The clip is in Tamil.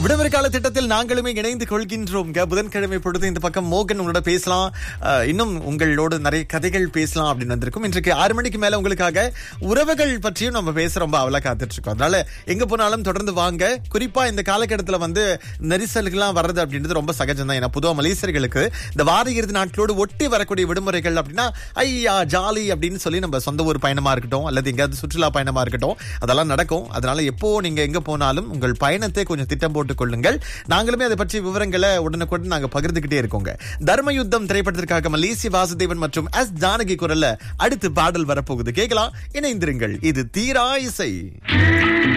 விடுமுறை கால திட்டத்தில் நாங்களுமே இணைந்து கொள்கின்றோம் புதன்கிழமை பொழுது இந்த பக்கம் மோகன் உங்களோட பேசலாம் அஹ், இன்னும் உங்களோட நிறைய கதைகள் பேசலாம் அப்படின்னு வந்திருக்கும் இன்றைக்கு ஆறு மணிக்கு மேல உங்களுக்காக உறவுகள் பற்றியும் நம்ம பேச ரொம்ப அவலா காத்துட்டு இருக்கோம் அதனால எங்க போனாலும் தொடர்ந்து வாங்க குறிப்பா இந்த காலகட்டத்துல வந்து நெரிசல்கள்லாம் வர்றது அப்படின்றது ரொம்ப சகஜம் தான் ஏன்னா பொதுவா மலேசியர்களுக்கு இந்த வார இறுதி நாட்களோடு ஒட்டி வரக்கூடிய விடுமுறைகள் அப்படின்னா ஐயா ஜாலி அப்படின்னு சொல்லி நம்ம சொந்த ஊர் பயணமா இருக்கட்டும் அல்லது எங்கேயாவது சுற்றுலா பயணமா இருக்கட்டும் அதெல்லாம் நடக்கும் அதனால எப்போ நீங்க எங்க போனாலும் உங்கள் பயணத்தை கொஞ்சம் திட்டம் போட்டுக் கொள்ளுங்கள் நாங்களுமே அதை பற்றி விவரங்களை உடனுக்குடன் நாங்க பகிர்ந்துகிட்டே இருக்கோங்க தர்ம யுத்தம் திரைப்படத்திற்காக மலேசிய வாசுதேவன் மற்றும் எஸ் ஜானகி குரல்ல அடுத்து பாடல் வரப்போகுது கேட்கலாம் இணைந்திருங்கள் இது தீரா இசை